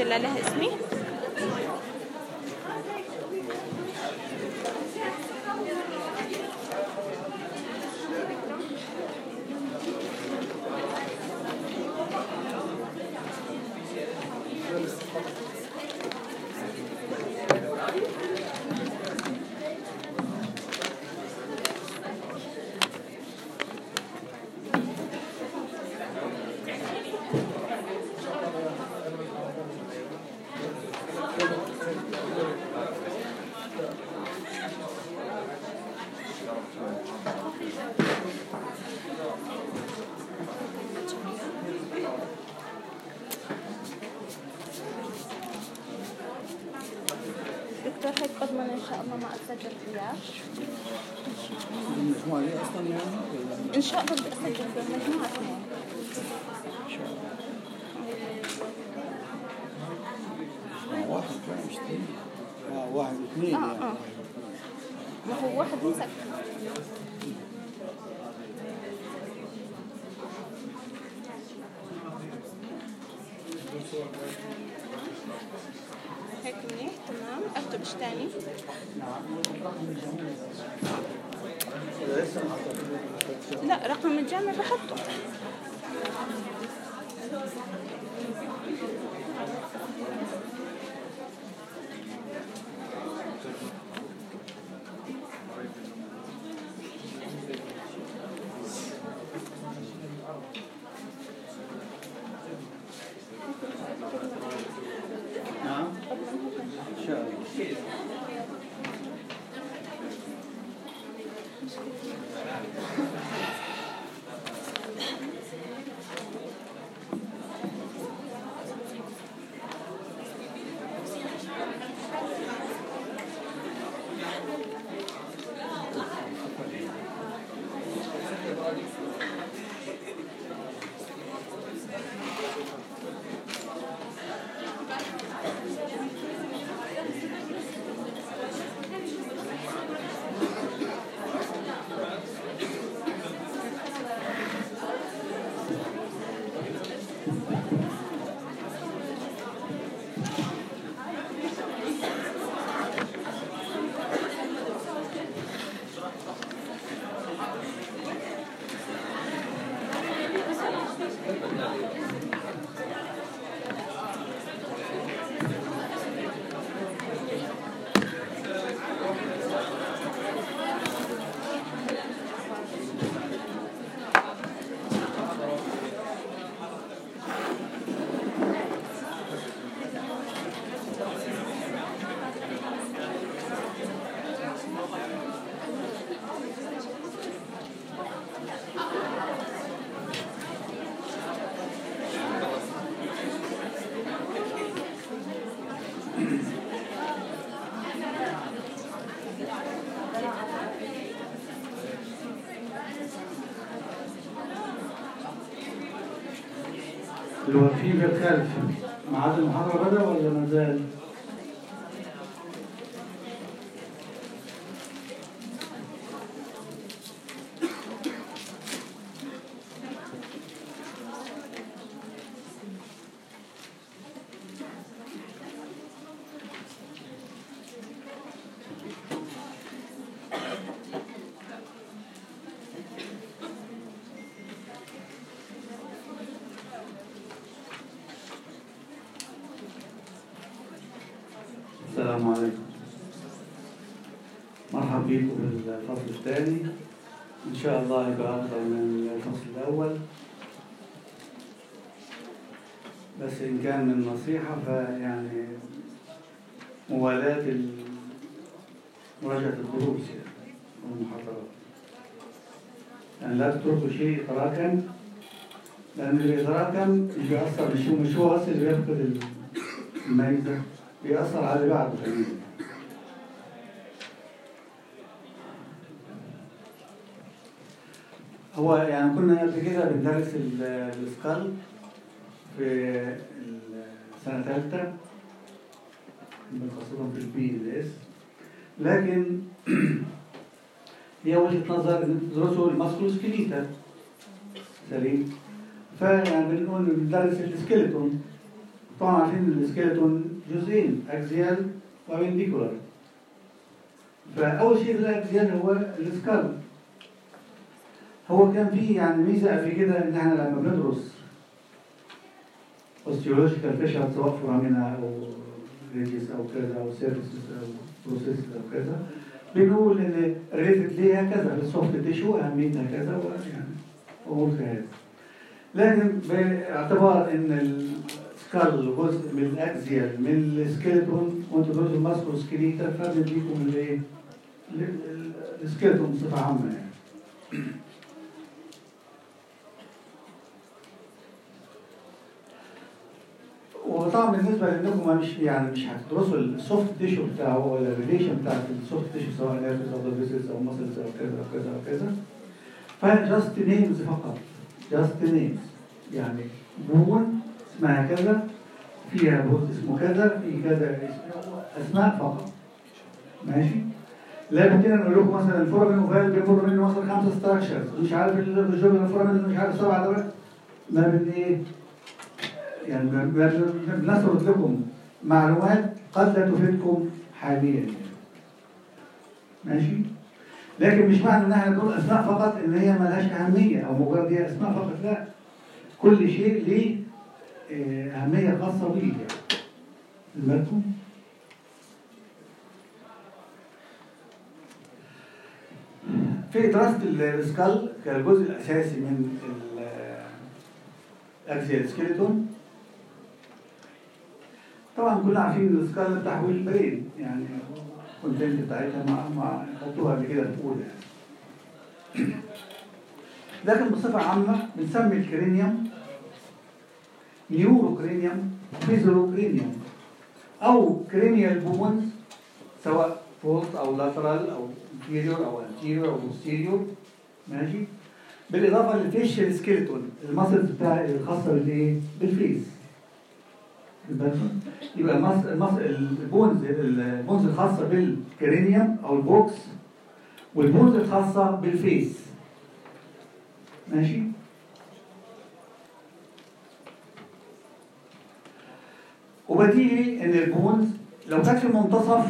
خلى لها اسمي دكتور هيك بضمن ان شاء الله ما اسجل فيها المجموعة دي أصلا يعني ولا ان شاء الله بدي اسجل فيها مجموعة اثنين إن شاء الله آه واحد بقى مش اثنين آه واحد واثنين آه، يعني آه. ما هو واحد مسكر هيك منيح تمام اكتب ايش تاني لا رقم الجامع بحطه نعم إن شاء الله الوفي بالخلف ميعاد المحاضرة بدأ ولا ما زال؟ السلام عليكم مرحبا بكم في الفصل الثاني إن شاء الله يبقى أفضل من الفصل الأول بس إن كان من نصيحة فيعني موالاة ال- مراجعة الدروس يعني والمحاضرات يعني لا تتركوا شيء يتراكم لأن اللي يتراكم بيأثر مش هو مش هو بس اللي بيفقد الميزة بيأثر على اللي بعده كمان هو يعني كنا قبل كده بندرس ال- السكال في السنة الثالثة خاصة في البي ال اس لكن هي وجهة نظر ان تدرسوا الماسكولوسكليتا سليم فيعني بنقول بندرس السكيلتون طبعا عارفين السكيلتون جزئين اكزيال وبنديكولار فاول شيء في الاكزيال هو السكال هو كان فيه يعني ميزه قبل كده ان احنا لما بندرس اوستيولوجيكال فيشر سواء فورامينا او ريديس او كذا او سيرفيسز او بروسيس او كذا بنقول ان ريليتد ليها كذا للسوفت تيشو اهميتها كذا يعني امور كهذا لكن باعتبار ان السكال جزء من الاكزيال من السكيلتون وانتوا جزء ماسكو سكيليتا فبنديكم الايه؟ السكيلتون بصفه عامه يعني. وطبعا بالنسبه لانكم مش يعني مش هتدرسوا السوفت تيشو بتاعه ولا الريليشن بتاع السوفت تيشو سواء نيرفز او ديفيسز او ماسلز او كذا او كذا او كذا فجاست نيمز فقط جاست نيمز يعني بون اسمها كذا فيها بوز اسمه كذا في كذا اسماء فقط ماشي لا بدنا نقول لكم مثلا الفورامين وفال بيمر منه مثلا خمسه ستراكشرز مش عارف الرجل الفورامين مش عارف سبعه ده ما بن ايه يعني بنسرد لكم معلومات قد لا تفيدكم حاليا يعني. ماشي لكن مش معنى ان احنا نقول اسماء فقط ان هي ملهاش اهميه او مجرد هي اسماء فقط لا كل شيء ليه اهميه خاصه بيه يعني بالكم في دراسه السكال كالجزء الاساسي من الاكسيال سكيلتون طبعا كلنا عارفين السكال تحويل البرين يعني الكونتنت بتاعتها مع مع حطوها قبل كده في اولى يعني. لكن بصفه عامه بنسمي الكرينيوم نيورو كرينيوم فيزرو كرينيوم او كرينيال بونز سواء فولت او لاترال او انفيريور او انتيريور او بوستيريور ماشي بالاضافه للفيشل سكيلتون المسلز بتاع الخاصه بالايه؟ بالفيس يبقى المص... المص... البونز البونز الخاصه بالكرينيوم او البوكس والبونز الخاصه بالفيس ماشي وبديهي ان البونز لو كانت في المنتصف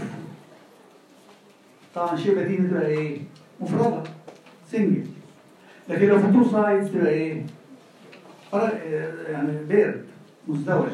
طبعا شيء بديهي تبقى ايه؟ مفرده سنجل لكن لو في تو سايدز تبقى ايه؟ فرق يعني بيرد مزدوج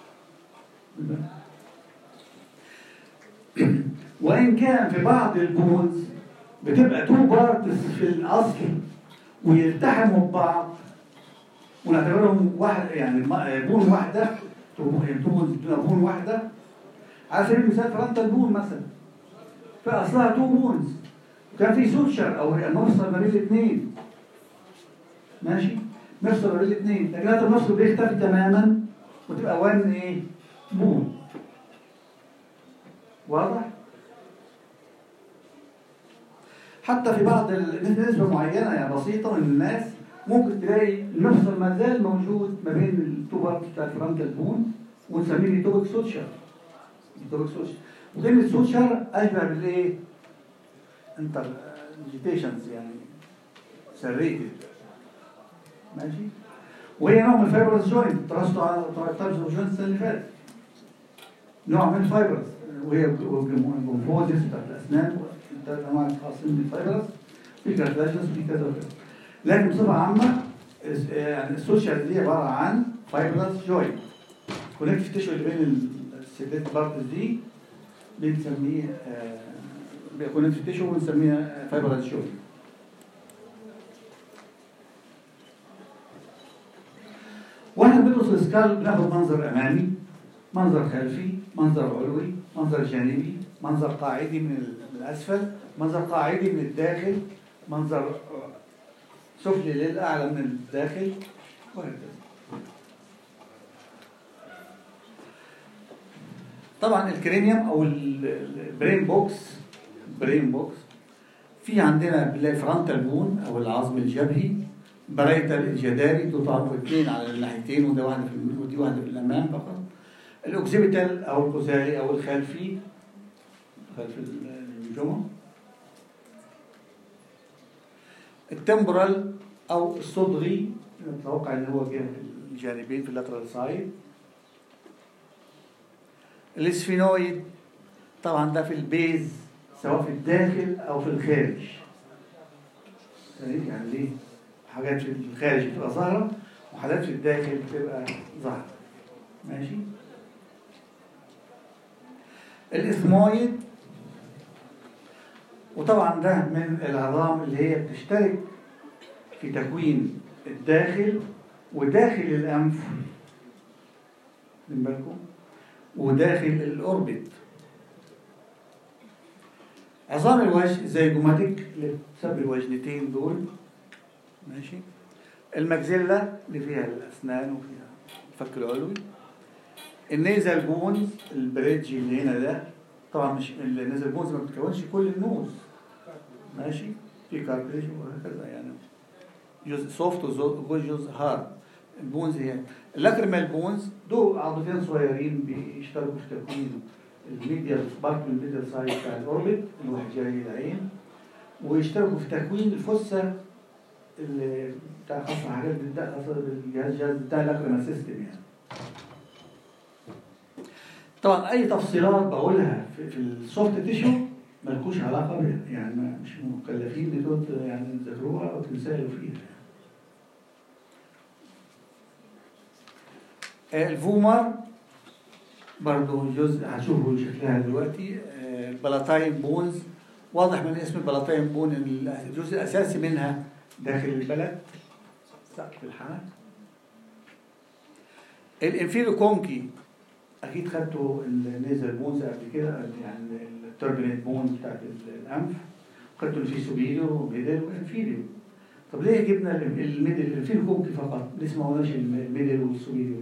وإن كان في بعض البونز بتبقى تو بارتس في الأصل ويلتحموا ببعض ونعتبرهم واحد يعني بون واحدة بون واحدة على سبيل المثال فرنتال بون مثلا فأصلها تو بونز كان في سوتشر أو مفصل ما بين الاثنين ماشي مفصل ما بين الاثنين لكن هذا المفصل بيختفي تماما وتبقى وان ايه بون واضح حتى في بعض نسبة معينة يعني بسيطة من الناس ممكن تلاقي المفصل ما زال موجود ما بين التوبر بتاع الفرنتال بون ونسميه توبك سوتشر توبك سوتشر وكلمة سوتشر أشبه بالإيه؟ انتر ديجيتيشنز يعني سريتد ماشي وهي نوع من الفايبرز جوينت درسته على تايبس اوف جوينت السنه اللي فاتت نوع من الفايبرز وهي الجمفوزيس بتاعت الاسنان ثلاث انواع خاصين بالفايبرز في كارتلاجنس في كذا وكذا لكن بصفه عامه يعني السوشيال دي عباره عن فايبرز جوينت كونكتيف تيشو اللي بين السيدات بارتس دي بنسميه كونكتيف تيشو وبنسميها فايبرز جوينت واحنا بندرس السكال بناخد منظر امامي منظر خلفي منظر علوي منظر جانبي منظر قاعدي من الاسفل منظر قاعدي من الداخل منظر سفلي للاعلى من الداخل وهكذا طبعا الكرينيوم او البرين بوكس برين بوكس في عندنا بنلاقي فرونتال بون او العظم الجبهي برايتال الجداري تضعف اثنين على الناحيتين وده واحده في ودي واحده في الامام فقط الاوكسيبيتال او القذالي او الخلفي خلف الجمعه التمبرال او الصدغي نتوقع ان هو جهه الجانبين في اللاترال سايد الاسفينويد طبعا ده في البيز سواء في الداخل او في الخارج يعني ليه حاجات في الخارج بتبقى ظاهره وحاجات في الداخل بتبقى ظاهره ماشي الاثمويد وطبعا ده من العظام اللي هي بتشترك في تكوين الداخل وداخل الانف من بالكم وداخل الاوربت عظام الوجه زي جوماتيك اللي بتسبب الوجنتين دول ماشي المجزلة اللي فيها الأسنان وفيها الفك العلوي النيزل بونز البريدج اللي هنا ده طبعا مش النيزل بونز ما بتكونش كل النوز ماشي في كارتريج وهكذا يعني جزء سوفت وجزء هارد البونز هي اللاكريمال بونز دول عضلتين صغيرين بيشتركوا في تكوين الميديال بارت من الميديال سايد بتاع الاوربت اللي هو حجاري العين ويشتركوا في تكوين الفصة اللي بتاع خاصة حاجات بتبدأ خاصة بالجهاز الجهاز بتاع الاكريمال سيستم يعني طبعا اي تفصيلات بقولها في, في السوفت تيشو ملكوش علاقه بها يعني ما- مش مكلفين انكم يعني تذاكروها او تمثالوا فيها آه، الفومر برضه جزء هتشوفوا شكلها دلوقتي آه، البلاتاين بونز واضح من اسم البلاتاين بون ان الجزء الاساسي منها داخل البلد سقف الحنك الانفيرو كونكي اكيد خدتوا النيزل بونز قبل كده يعني التربينت بونز بتاعت الانف خدتوا اللي فيه سوبيريور وميدل وانفيريور طب ليه جبنا ال- الميدل الانفيرو كونكي فقط لسه ما قلناش الميدل والسوبيريور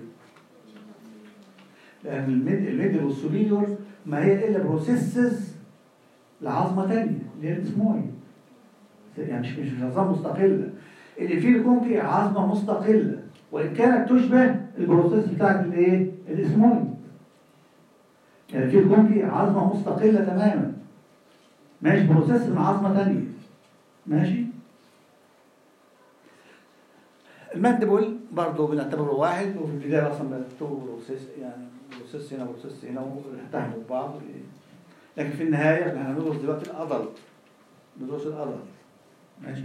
لان الميدل, الميدل والسوبيريور ما هي الا بروسيسز لعظمه ثانيه اللي هي الاسمويد يعني مش مش مش عظام مستقله الانفيرو كونكي عظمه مستقله وان كانت تشبه البروسيس بتاعت الايه الاسمويد يعني في الكونكي عظمه مستقله تماما ماشي بروسيس من عظمه ثانيه ماشي الماندبل برضه بنعتبره واحد وفي البدايه اصلا بنعتبره بروسيس يعني بروسيس هنا وبروسيس هنا والتهموا ببعض لكن في النهايه احنا هندرس دلوقتي الادلت ندرس الادلت ماشي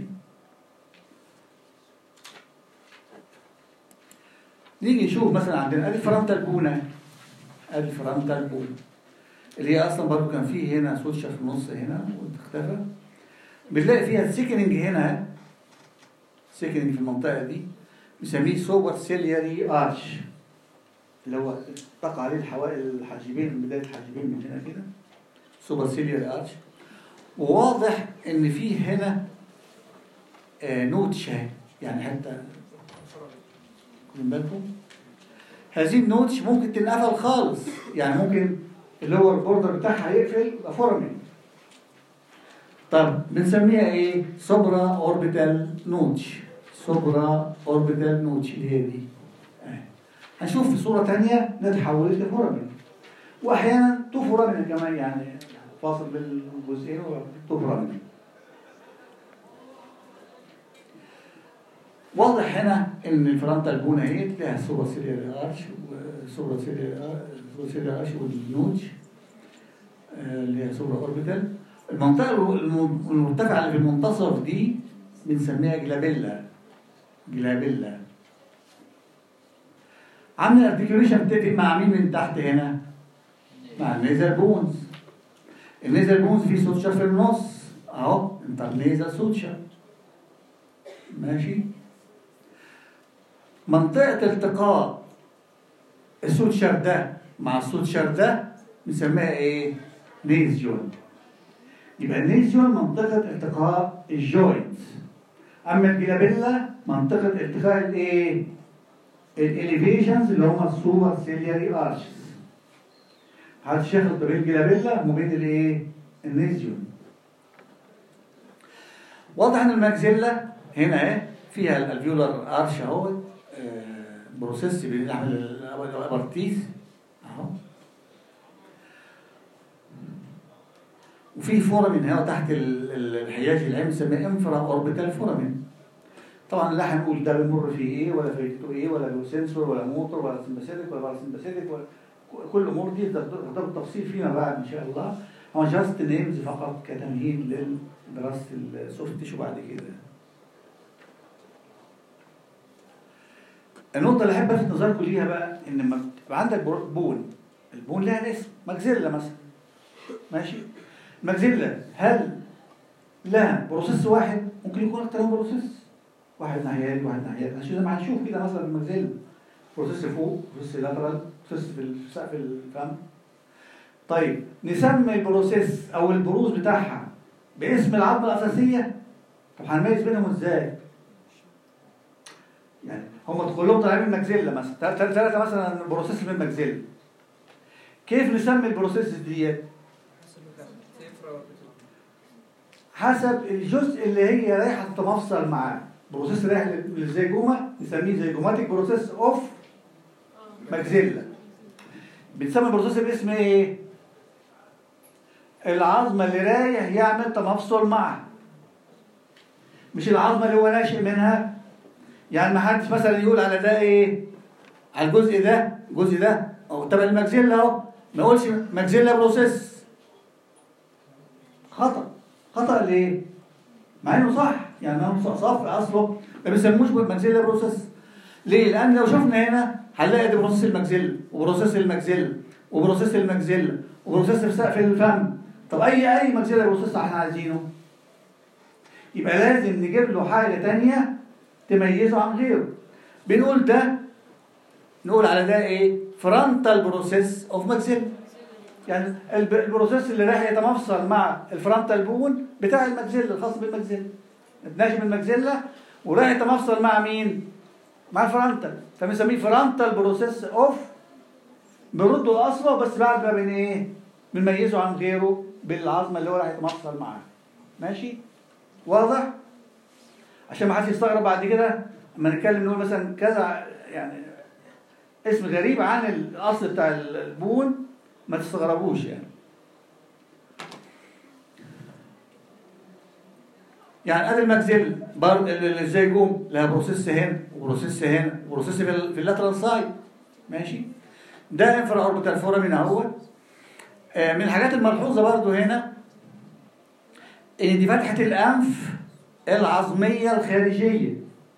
نيجي نشوف مثلا عندنا ادي فرنتال بونه ادي فرنتال بونه اللي هي اصلا برضه كان فيه هنا سوتشر في النص هنا واختفى بنلاقي فيها السيكننج هنا سيكننج في المنطقه دي بنسميه سوبر سيلياري ارش اللي هو تقع عليه الحوائل الحاجبين من بدايه الحاجبين من هنا كده سوبر سيلياري ارش وواضح ان في هنا آه نوتشه يعني حتى واخدين بالكم هذه النوتش ممكن تنقفل خالص يعني ممكن اللي هو البوردر بتاعها يقفل يبقى فورمين طب بنسميها ايه سوبرا اوربيتال نوتش سوبرا اوربيتال نوتش اللي هي دي اهي. هنشوف في صورة تانية نتحول لفورمين واحيانا تو فورامين كمان يعني فاصل بين الجزئين تو فورامين واضح هنا ان الفرنتال بون اهي لها سوبر سيليال ارش وسوبر سيليال سوبر سيليال ارش والنوتش آه، اللي هي سوبر اوربيتال المنطقه الم- المرتفعه اللي في المنتصف دي بنسميها جلابيلا جلابيلا عامل ارتكيوليشن بتتفق مع مين من تحت هنا؟ مع النيزل بونز النيزل بونز فيه سوتشر في النص اهو انترنيزل سوتشر ماشي منطقة التقاء السوتشر ده مع السوتشر ده بنسميها ايه؟ نيزيون يبقى النيزيون منطقة التقاء الجوينت أما الجلابيلا منطقة التقاء الايه؟ الاليفيشنز اللي هم السوبر سيلياري ارشز هذا شاخد بين الجلابيلا وما بين الايه؟ النيزيون واضح ان الماكسيلا هنا اهي فيها الالفيولار ارش اهوت آه، بروسيس بنعمل الابرتيس اهو وفي فورامين هنا تحت ال- ال- الحياج العين بنسميه انفرا اوربيتال فورامين طبعا لا هنقول ده بيمر في ايه ولا فايدته ايه ولا له سنسور ولا موتور ولا سمباثيتك ولا باراسمباثيتك ولا كل الامور دي ده ده بالتفصيل فيما بعد ان شاء الله هو جاست نيمز فقط كتمهيد لدراسه السوفت تيشو بعد كده النقطة اللي أحب ألفت نظركم ليها بقى إن لما تبقى عندك بر- بون البون لها اسم ماكسيلا مثلا ماشي ماكسيلا هل لها بروسيس واحد ممكن يكون أكتر من بروسيس واحد ناحية دي واحد ناحية دي عشان زي ما هنشوف كده مثلا الماكسيلا بروسيس فوق بروسيس لاترال بروسيس في سقف الفم طيب نسمي البروسيس أو البروز بتاعها باسم العظمة الأساسية طب هنميز بينهم إزاي؟ يعني هم كلهم طالعين من الماكسيلا مثلا ثلاثة ثلاثة مثلا بروسيس من الماكسيلا كيف نسمي البروسيس ديت؟ حسب الجزء اللي هي رايحه تتمفصل معاه بروسيس رايح للزيجوما نسميه زيجوماتيك بروسيس اوف ماكسيلا بنسمي البروسيس باسم ايه؟ العظمه اللي رايح يعمل تمفصل معها مش العظمه اللي هو ناشئ منها يعني ما حدش مثلا يقول على ده ايه؟ على الجزء ده الجزء ده او تبع الماكسيلا اهو ما يقولش ماكسيلا بروسيس خطأ خطأ ليه؟ مع انه صح يعني هو صف اصله ما بيسموش ماكسيلا بروسيس ليه؟ لان لو شفنا هنا هنلاقي دي بروسيس الماكسيلا وبروسيس الماكسيلا وبروسيس الماكسيلا وبروسيس في سقف الفم طب اي اي ماكسيلا بروسيس احنا عايزينه؟ يبقى لازم نجيب له حاجه تانية تميزه عن غيره بنقول ده نقول على ده ايه؟ فرونتال بروسيس اوف ماكسيلا يعني الب- البروسيس اللي رايح يتمفصل مع الفرونتال بون بتاع الماكسيلا الخاص بالماكسيلا ناشئ من الماكسيلا ورايح يتمفصل مع مين؟ مع الفرونتال فبنسميه فرونتال بروسيس اوف بنرده لاصله بس بعد ما بن ايه؟ بنميزه عن غيره بالعظمه اللي هو رايح يتمفصل معاها ماشي؟ واضح؟ عشان ما حدش يستغرب بعد كده لما نتكلم نقول مثلا كذا يعني اسم غريب عن الاصل بتاع البون ما تستغربوش يعني يعني ادي الماكسيل بر الزيجوم لها بروسيس هنا وبروسيس هنا وبروسيس في, ال- في اللاترال سايد ماشي ده انفرا اوربيتال فورامين اهو آه، من الحاجات الملحوظه برضو هنا ان دي فتحه الانف العظميه الخارجيه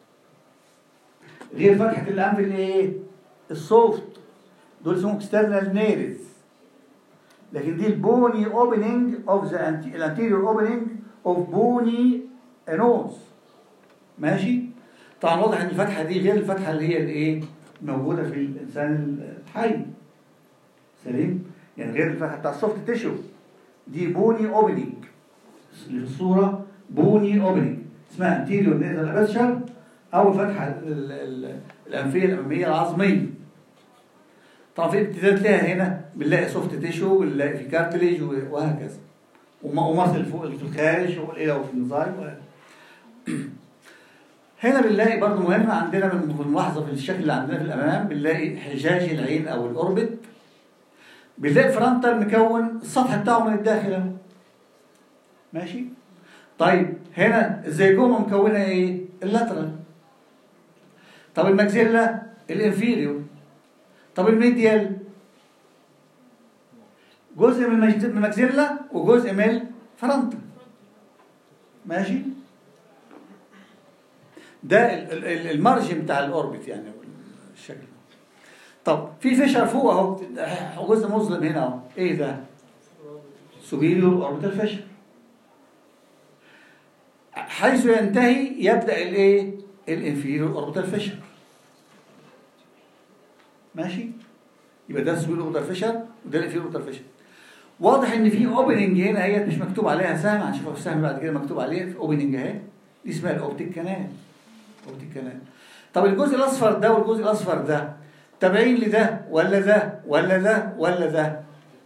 غير فتحه الانف اللي ايه السوفت دول اسمهم اكسترنال نيرز لكن دي البوني اوبننج اوف ذا الانتيريور اوبننج اوف بوني نوز ماشي طبعا واضح ان الفتحه دي غير الفتحه اللي هي الايه موجوده في الانسان الحي سليم يعني غير الفتحه بتاع السوفت تيشو دي بوني اوبننج اللي في الصوره بوني اوبننج اسمها انتيريور نيزل ابشر او الفتحه ال- ال- الانفيه الاماميه العظميه طبعا في امتداد لها هنا بنلاقي سوفت تيشو بنلاقي في كارتليج وهكذا وم- ومصل فوق في الخارج والى وفي النظام وهكذا. هنا بنلاقي برضو مهم عندنا من في الملاحظه في الشكل اللي عندنا في الامام بنلاقي حجاج العين او الاوربت بنلاقي الفرونتال مكون السطح بتاعه من الداخل اهو ماشي طيب هنا الزيجوما مكونه ايه اللاترال طب الماكسيلا الانفيريور طب الميديال جزء من المجد- من الماكسيلا وجزء من الفرونتال ماشي ده ال- ال- ال- المارجن بتاع الاوربت يعني الشكل طب في فيشر فوق اهو جزء مظلم هنا اهو ايه ده سوبيريور اوربيتال فيشر حيث ينتهي يبدا الايه الانفيريور اوربيتال فيشر ماشي يبقى ده السوبيريور اوربيتال فيشر وده الانفيريور اوربيتال فيشر واضح ان في اوبننج هنا هي مش مكتوب عليها سهم هنشوفها في سهم بعد كده مكتوب عليها في اوبننج اهي دي اسمها الاوبتيك كانال اوبتيك كانال طب الجزء الاصفر ده والجزء الاصفر ده تابعين لده ولا ده ولا ده ولا ده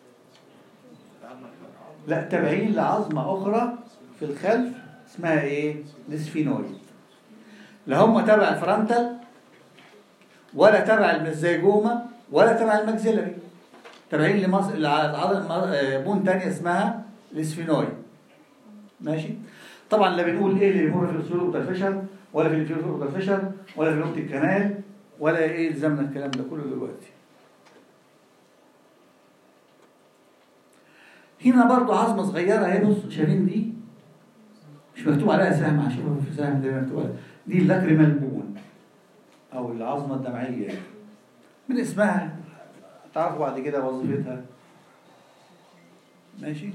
لا تابعين لعظمه اخرى في الخلف اسمها ايه السفينويد لا هم تبع الفرونتال ولا تبع المزيجوما ولا تبع الماكسيلري تابعين لمص... لعضل بون تانية اسمها الاسفينويد ماشي طبعا لا بنقول ايه اللي بيمر في السلوك فيشر ولا في الفيروس فيشر ولا في الاوبتيك كانال ولا ايه الزمنا الكلام ده كله دلوقتي هنا برضو عظمه صغيره اهي بص شايفين دي مش مكتوب عليها سهم هشوفها في سهم زي ما مكتوب عليها. دي اللاكريمال بون او العظمه الدمعيه من اسمها تعرفوا بعد كده وظيفتها ماشي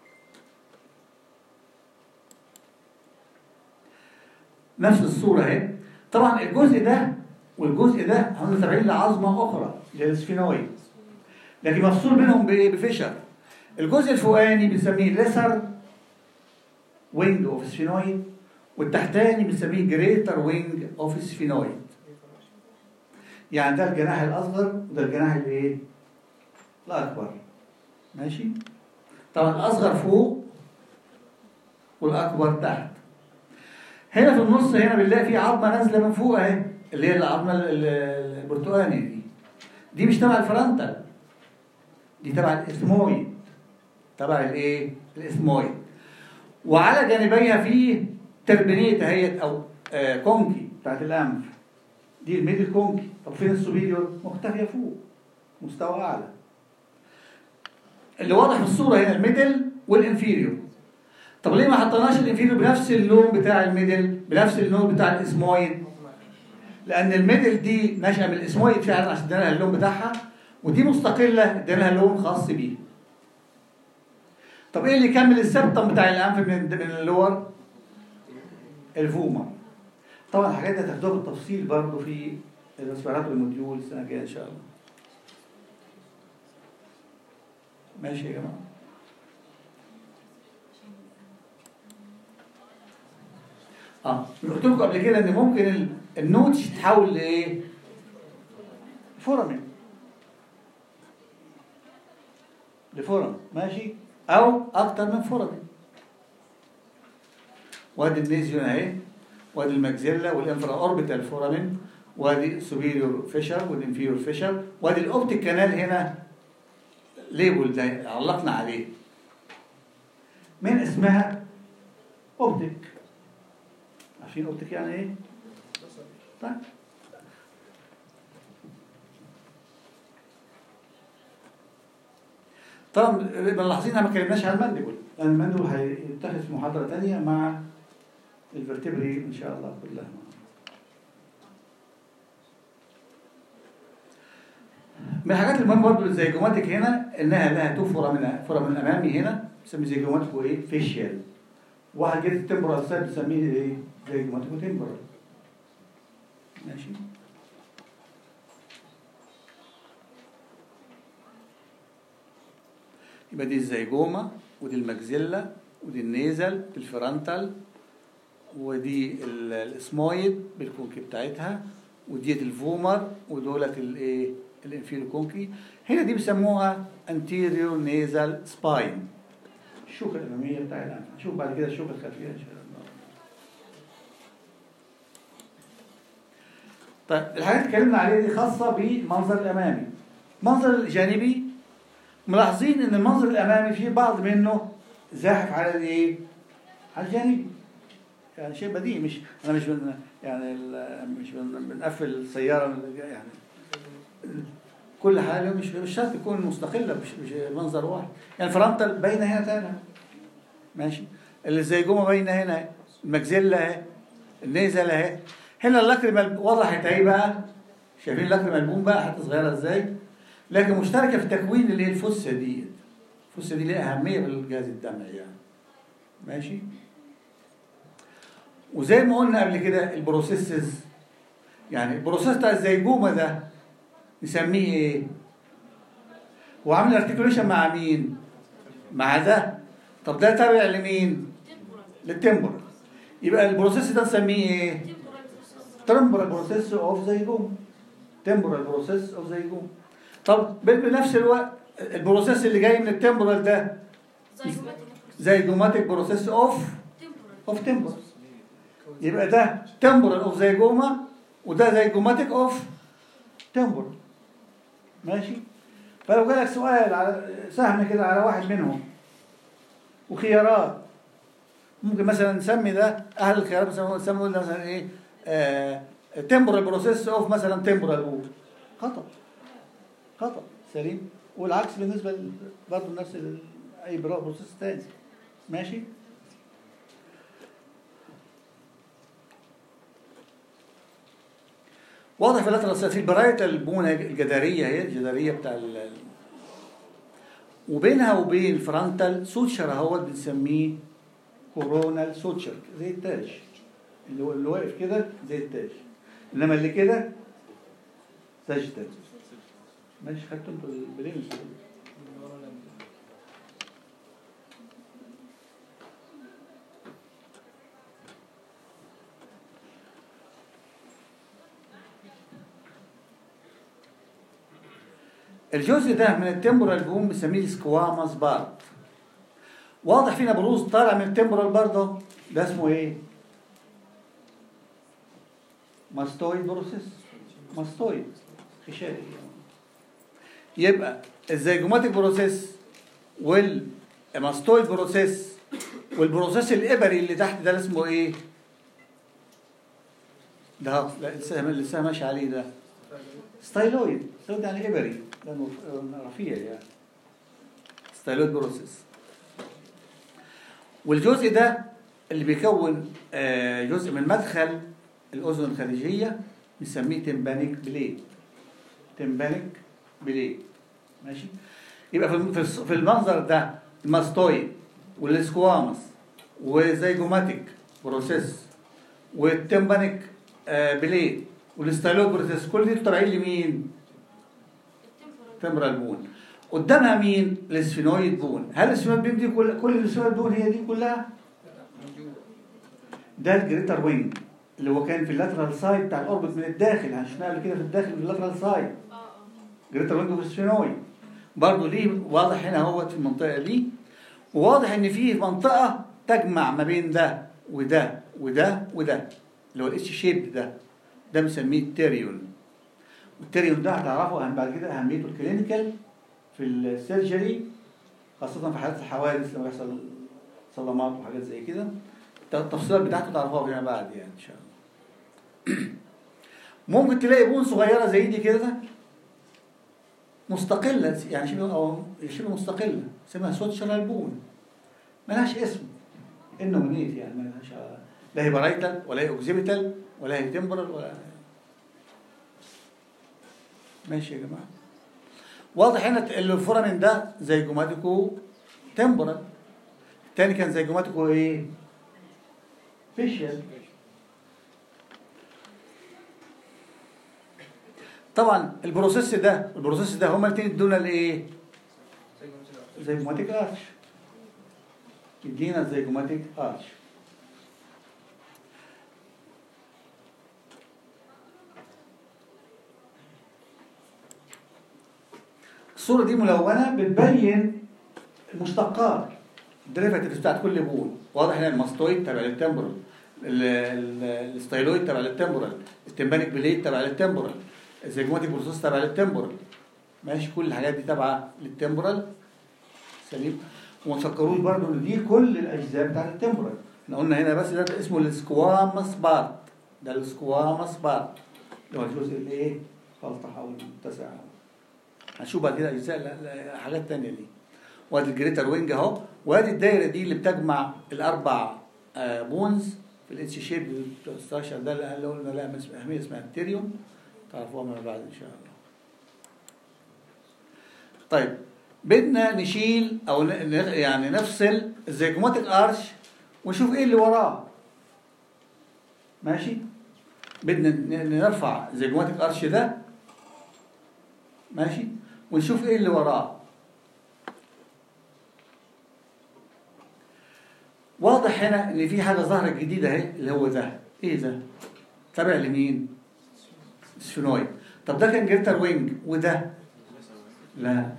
نفس الصورة اهي طبعا الجزء ده والجزء ده هم تابعين لعظمة أخرى اللي هي السفينويد لكن مفصول بينهم بإيه؟ بفشر الجزء الفوقاني بنسميه ليسر وينج اوف سفينويد والتحتاني بنسميه جريتر وينج اوف سفينويد يعني ده الجناح الأصغر وده الجناح الإيه؟ الأكبر ماشي طبعا الأصغر فوق والأكبر تحت هنا في النص هنا بنلاقي في عظمه نازله من فوق اهي اللي هي العظمه ال- ال- البرتقاني دي دي مش تبع الفرنتال دي تبع الاسمويد تبع الايه الاسمويد وعلى جانبيها في تربينيت اهيت او آه كونكي بتاعت الانف دي الميدل كونكي طب فين السوبيريور مختفيه فوق مستوى اعلى اللي واضح في الصوره هنا الميدل والانفيريور طب ليه ما حطيناش الانفيريور بنفس اللون بتاع الميدل بنفس اللون بتاع الاسمويد لان الميدل دي ناشئه من الاسمويد فعلا عشان ادينا لها اللون بتاعها ودي مستقله ادينا لها لون خاص بيه طب ايه اللي يكمل السبتم بتاع الانف من من اللور الفوما طبعا الحاجات دي هتاخدوها بالتفصيل برضه في الريسبيراتوري موديول السنه الجايه ان شاء الله ماشي يا جماعه اه قلت لكم قبل كده ان ممكن ال- النوتش تتحول لايه؟ فورامين لفورم ماشي او اكتر من فورامين وادي النيزيون اهي وادي الماكسيلا والانفرا اوربيتال فورامين وادي سوبيريور فيشر والانفيريور فيشر وادي الاوبتيك كانال هنا ليبل ده علقنا عليه من اسمها اوبتيك عارفين اوبتيك يعني ايه؟ طيب طبعا ملاحظين احنا ما اتكلمناش عن المانديبل لان المانديبل هيتخذ في محاضره ثانيه مع الفرتبري ان شاء الله كلها من الحاجات المهمه برضه الزيجوماتيك هنا انها لها تو فورامين فورامين امامي هنا بنسميه زيجوماتيك وايه؟ فيشيال واحد جريت التمبرال سايد بنسميه ايه؟ زيجوماتيك وتمبرال ماشي يبقى دي الزيجوما ودي المجزلة ودي النيزل الفرنتال ودي ال- الاسمويد بالكونكي بتاعتها وديت الفومر ودولت الايه الانفيريو كونكي هنا دي بيسموها anterior nasal spine الشوكة الأمامية بتاع الأنف هنشوف بعد كده الشوكة الخلفية إن شاء الله طيب الحاجات اللي اتكلمنا عليها دي خاصة بالمنظر الأمامي المنظر الجانبي ملاحظين ان المنظر الامامي فيه بعض منه زاحف على الايه؟ على الجانب يعني شيء بديهي مش انا مش بن يعني ال- مش بن بنقفل السياره من- يعني كل حاجه مش مش شرط تكون مستقله مش مش منظر واحد يعني الفرنتال باينه هنا تاني ماشي اللي زي جوه باينه هنا المجزله اهي النيزل اهي هنا اللاكريمال وضحت اهي بقى شايفين اللاكريمال بوم بقى حته صغيره ازاي لكن مشتركه في تكوين اللي هي الفسه دي الفسه دي ليها اهميه بالجهاز الدمعي يعني ماشي وزي ما قلنا قبل كده البروسيسز يعني البروسيس بتاع الزيجومه ده نسميه ايه؟ هو عامل ارتكوليشن مع مين؟ مع ده طب ده تابع لمين؟ للتمبر يبقى البروسيس ده نسميه ايه؟ تمبرال بروسيس اوف زيجوم تمبرال بروسيس اوف زيجوم طب بنفس الوقت البروسيس اللي جاي من التمبرال ده زيجوماتيك بروسيس اوف اوف تمبرال يبقى ده تمبرال اوف زيجوما وده زيجوماتيك اوف تمبرال ماشي فلو جالك سؤال على سهم كده على واحد منهم وخيارات ممكن مثلا نسمي ده اهل الخيارات مثلا نسمي ده مثلا ايه آه تمبرال بروسيس اوف مثلا تمبرال اوف خطأ خطأ سليم والعكس بالنسبة ل- برضه نفس ال- اي بروسيس تاني ماشي واضح في اللاترال في البراية البونة الجدارية هي الجدارية بتاع ال وبينها وبين الفرونتال سوتشر اهوت بنسميه كورونال سوتشر زي التاج اللي هو اللي واقف كده زي التاج انما اللي كده ساجيتال ماشي خدتوا انتوا البلين الجزء ده من التمبرال بوم بنسميه سكواماس بارت واضح فينا بروز طالع من التمبرال برضه ده اسمه ايه؟ ماستويد بروسيس ماستويد خشاري يبقى الزيجوماتيك بروسيس والماستويد بروسيس والبروسيس الابري اللي تحت ده اسمه ايه؟ ده لا لسه لسه ماشي عليه ده ستايلويد ستايلويد يعني ابري لانه رفيع يعني ستايلويد بروسيس والجزء ده اللي بيكون آه، جزء من مدخل الاذن الخارجيه بنسميه تمبانيك بليد تمبانيك بليد ماشي يبقى في الم- في الص- في المنظر ده الماستويد والسكوامس والزيجوماتيك بروسيس والتمبانيك آه، بليد والستايلويد بروسيس كل دي طالعين لمين؟ تمبرال بون قدامها مين؟ السفينويد بون هل السفينويد بون دي كل كل السفينويد بون هي دي كلها؟ ده الجريتر وينج اللي هو كان في اللاترال سايد بتاع الاوربت من الداخل هنشوفها قبل كده في الداخل في اللاترال سايد جريتر وينج والسفينويد برضه ليه واضح هنا اهوت في المنطقه دي وواضح ان في منطقه تجمع ما بين ده وده وده وده اللي هو الاتش شيب ده ده بنسميه التيريون والتيريون ده هتعرفوا أهم بعد كده اهميته الكلينيكال في السيرجري خاصة في حالات الحوادث لما يحصل صدمات وحاجات زي كده التفصيلات بتاعته تعرفوها فيما بعد يعني ان شاء الله ممكن تلاقي بون صغيرة زي دي كده مستقلة يعني شبه أو شبه مستقلة اسمها سوتشرال بون ملهاش اسم انومينيت يعني ملهاش لا هي برايتال ولا هي اوكزيبيتال ولا هي تمبرال ولا ماشي يا جماعه واضح هنا الفورامين ده زي جوماتيكو تمبرال التاني كان زي جوماتيكو ايه فيشيال طبعا البروسيس ده البروسيس ده هما الاثنين ادونا الايه زي جوماتيك ارش يدينا زي جوماتيك ارش الصورة دي ملونة بتبين المشتقات الديريفاتيفز بتاعت كل بون واضح هنا الماستويد تبع للتمبرال ال- ال- الستايلويد تبع للتمبرال التمبانيك بليد تبع للتمبرال الزيجماتيك بروسيس تبع للتمبرال ماشي كل الحاجات دي تابعه للتمبرال سليم وما تفكروش برضو ان دي كل الاجزاء بتاعت التمبرال احنا قلنا هنا بس ده اسمه السكوامس بارت ده السكوامس بارت اللي هو الجزء الايه فلطح او المتسع هنشوف بعد كده اجزاء لا- لا- حاجات تانية دي وادي الجريتر وينج اهو وادي الدايره دي اللي بتجمع الاربع آه، بونز في الاتش شيب الستراكشر ده اللي قلنا لها مس- اهميه اسمها التيريوم تعرفوها من بعد ان شاء الله طيب بدنا نشيل او ن- ن- يعني نفصل الزيجوماتيك ارش ونشوف ايه اللي وراه ماشي بدنا ن- نرفع الزيجوماتيك ارش ده ماشي ونشوف ايه اللي وراه واضح هنا ان في حاجه ظهرت جديده اهي اللي هو ده ايه ده تابع لمين سفينويد طب ده كان جريتر وينج وده لا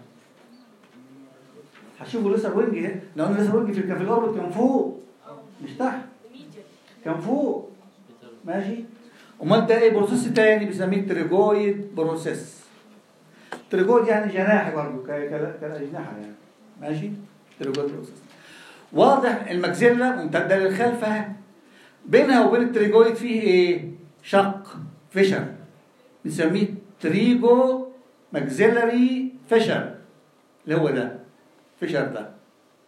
هشوفوا لسه وينج اهي لو انا لسه وينج في كان في الاوربت كان فوق مش تحت كان فوق ماشي امال ده ايه بروسيس تاني بنسميه تريجويد بروسيس تريجويد يعني جناح برضه ك- ك- كالاجنحه يعني ماشي تريجويد بروسيس واضح المجزله ممتده للخلف اهي بينها وبين التريجويد فيه ايه شق فشر بنسميه تريجو ماكسيلاري فشر اللي هو ده فشر ده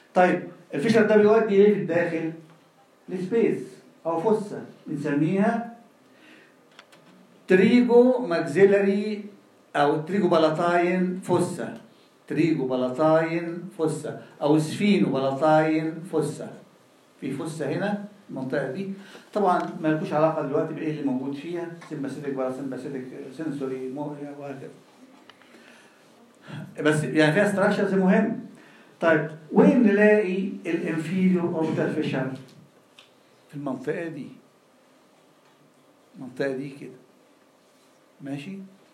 طيب الفشل ده بيؤدي ايه في الداخل لسبيس او فسه بنسميها تريجو ماكسيلاري او تريجو بلاتاين فسه تريجو بلاتاين فسه او سفينو بلاتاين فسه في فسه هنا المنطقه دي طبعا ما لكوش علاقه دلوقتي بايه اللي موجود فيها سمباسيتك ولا سمباسيتك سنسوري مو وهكذا بس يعني فيها ستراكشرز مهم طيب وين نلاقي الانفيريور اوربيتال فيشر في المنطقه دي المنطقه دي كده ماشي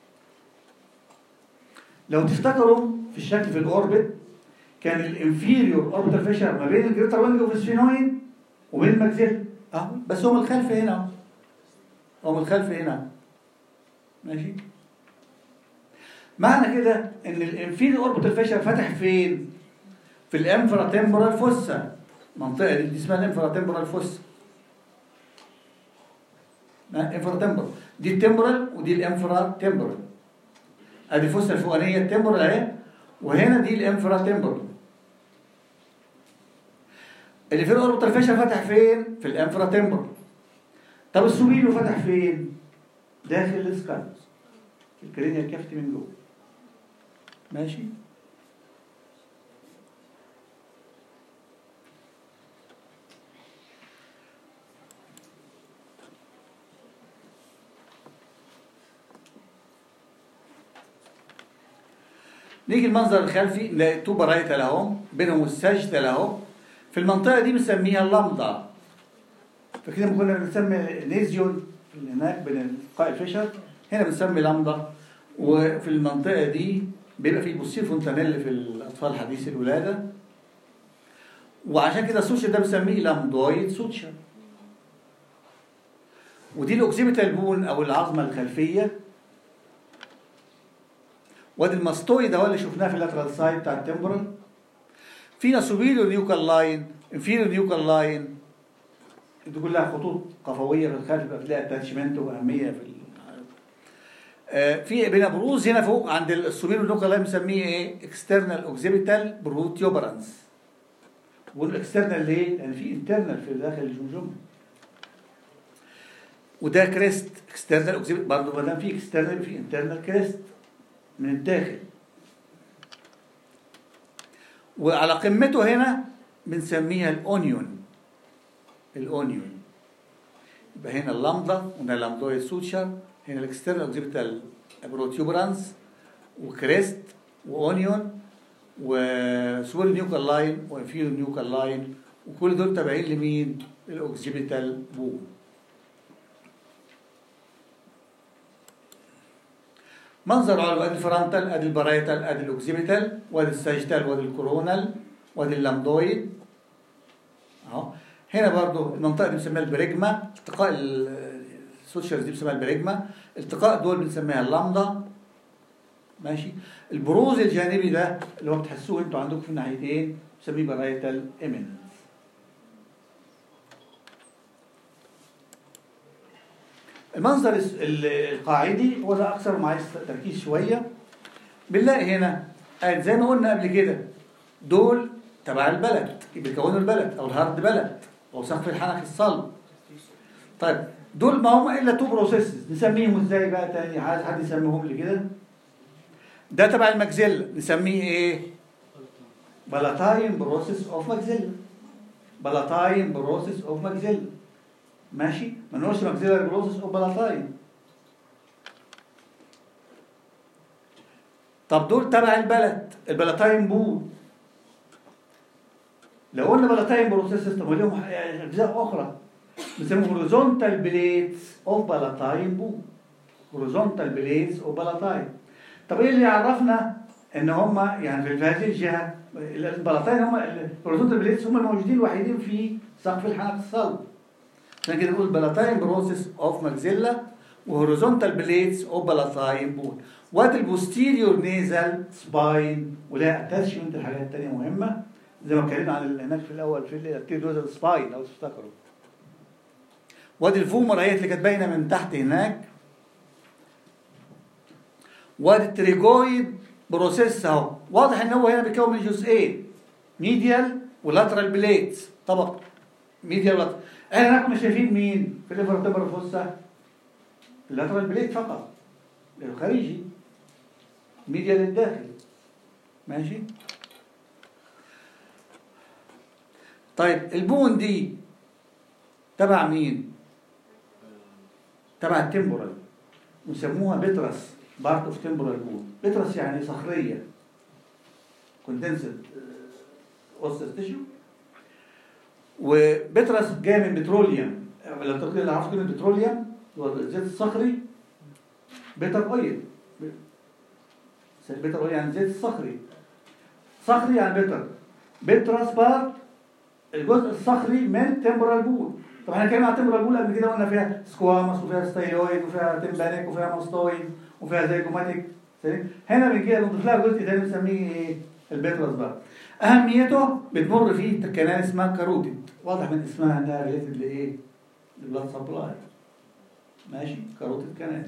لو تفتكروا في الشكل في الاوربت كان الانفيريور اوربيتال فيشر ما بين الجريتر وينج اوف السفينويد وبين الماكسيل اهو بس هو من الخلف هنا اهو هو من الخلف هنا ماشي معنى كده ان الانفيريور اوربيتال فيشر فتح فين في الانفرا تمبرال فوسا المنطقه دي, دي اسمها الانفرا تمبرال فوسا انفرا تمبرال دي التمبرال ودي الانفرا تمبرال ادي الفوسا الفوقانيه التمبرال اهي وهنا دي الانفرا تمبرال اللي في الاوربيتال فيشر فتح فين في الانفرا تمبرال طب السوبيلو فتح فين داخل السكال الكرينيا الكافتي من جوه ماشي نيجي المنظر الخلفي نلاقي تو برايتال اهو بينهم الساجيتال اهو في المنطقه دي بنسميها اللمضه فكده كنا بنسمي نيزيون في هناك بين قاع الفشل هنا بنسمي لمضه وفي المنطقه دي بيبقى في بوستير فونتانيل في الاطفال حديث الولاده وعشان كده السوشيال ده بنسميه لامدويد سوتشر ودي الاوكسيبيتال بون او العظمه الخلفيه وادي الماستويد اهو اللي شفناه في اللاترال سايد بتاع التمبرال فينا سوبيريور نيوكال لاين انفيريور نيوكال لاين دي كلها خطوط قفويه في الخلف بتلاقي اتاتشمنت واهميه في ال... آه في بين بروز هنا فوق عند السوبيريور نيوكال لاين بنسميه ايه اكسترنال اوكسيبيتال بروتيوبرانس والاكسترنال ليه؟ لان في انترنال في داخل الجمجمه وده كريست اكسترنال اوكسيبيتال برضه ما دام في اكسترنال في انترنال كريست من الداخل وعلى قمته هنا بنسميها الاونيون الاونيون يبقى هنا اللمضه وهنا اللمضويد سوتشر هنا الاكسترنال اوكسيبيتال بروتيوبرانس وكريست واونيون وسوير نيوكال لاين وانفيريور نيوكال لاين وكل دول تابعين لمين؟ الاوكسيبيتال بون منظر على ادي الفرونتال ادي البرايتال ادي الاوكسيبيتال وادي الساجيتال وادي الكورونال وادي اللامدويد اهو هنا برضو المنطقه دي بنسميها البريجما التقاء السوشيالز دي بنسميها البريجما التقاء دول بنسميها اللامدا ماشي البروز الجانبي ده اللي هو بتحسوه انتوا عندكم في الناحيتين بنسميه برايتال ايمنس المنظر القاعدي هو ده اكثر معايز تركيز شويه بنلاقي هنا قاعد زي ما قلنا قبل كده دول تبع البلد بيكونوا البلد او الهارد بلد او سقف الحنك الصلب طيب دول ما هم الا تو بروسيسز نسميهم ازاي بقى تاني عايز حد يسميهم لي كده ده تبع الماكسيلا نسميه ايه بلاتاين بروسيس اوف ماكسيلا بلاتاين بروسيس اوف ماكسيلا ماشي ما نقولش ماكسيلاري بروسيس اوف بلاتاين طب دول تبع البلد البلاتاين بو لو قلنا بلاتاين بروسيس طب لهم اجزاء اخرى بيسموه هوريزونتال بليتس اوف بلاتاين بو هوريزونتال بليتس اوف بلاتاين طب ايه اللي يعرفنا ان هم يعني في هذه الجهه البلاتاين هم الهوريزونتال بليتس هم الموجودين الوحيدين في سقف الحنك الصلب عشان كده نقول بلاتاين بروسيس اوف ماكسيلا وهوريزونتال بليتس اوف بلاتاين بون وات البوستيريور نيزل سباين ولا اتاتشمنت الحاجات الثانيه مهمه زي ما اتكلمنا عن هناك في الاول في التيريوزال سباين لو تفتكروا وادي الفومر اهي اللي كانت باينه من تحت هناك وادي التريجويد بروسيس اهو واضح ان هو هنا بيتكون من جزئين ميديال ولاترال بليتس طبق ميديال لاترال احنا هناك مش شايفين مين في الليفر تبر فوسا اللاترال بليت فقط الخارجي ميديا للداخل ماشي طيب البون دي تبع مين تبع التمبورال ويسموها بترس بارت اوف تمبورال بون بترس يعني صخريه كوندنسد اوستر تيشو وبترس جاي من بتروليوم لو تقدر اللي عارف كلمه بتروليوم هو الزيت الصخري بيتر اويل بيتر اويل يعني زيت الصخري صخري يعني بيتر بترس بارت الجزء الصخري من تمبرال بول طب احنا اتكلمنا عن تمبرال بول قبل كده قلنا فيها سكوامس وفيها ستايلويد وفيها تمبانيك وفيها ماستويد وفيها زيجوماتيك سليم؟ هنا بنجي بنضيف لها جزء تاني بنسميه ايه؟ البيترس بقى اهميته بتمر فيه كنال اسمها كاروتيد واضح من اسمها انها ريليتد لايه؟ للبلاد سبلاي ماشي كاروتيد كنال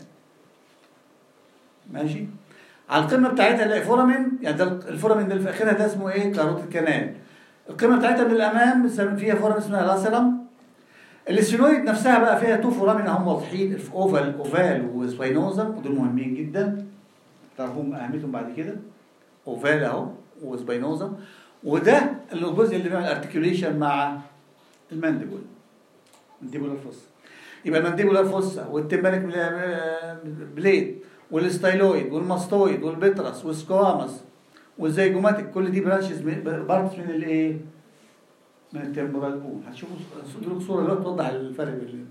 ماشي على القمه بتاعتها نلاقي فورامين يعني ده الفورامين ده اللي في اخرها ده اسمه ايه؟ كاروتيد كنال القمه بتاعتها من الامام بنسمي- فيها فورامين اسمها لاسلم السفينويد نفسها بقى فيها تو فورامين هم واضحين الف- اوفال اوفال وسباينوزا ودول مهمين جدا تعرفون اهميتهم بعد كده اوفال اهو وسباينوزا وده الجزء اللي بيعمل ارتكيوليشن مع المانديبول مانديبولار فوسا يبقى المانديبولار فوسا والتمبانيك بليد والستايلويد والماستويد والبترس والسكوامس والزيجوماتيك كل دي برانشز بارتس من الايه؟ من التمبورال بول هتشوفوا صدرك صوره دلوقتي توضح الفرق بين الاثنين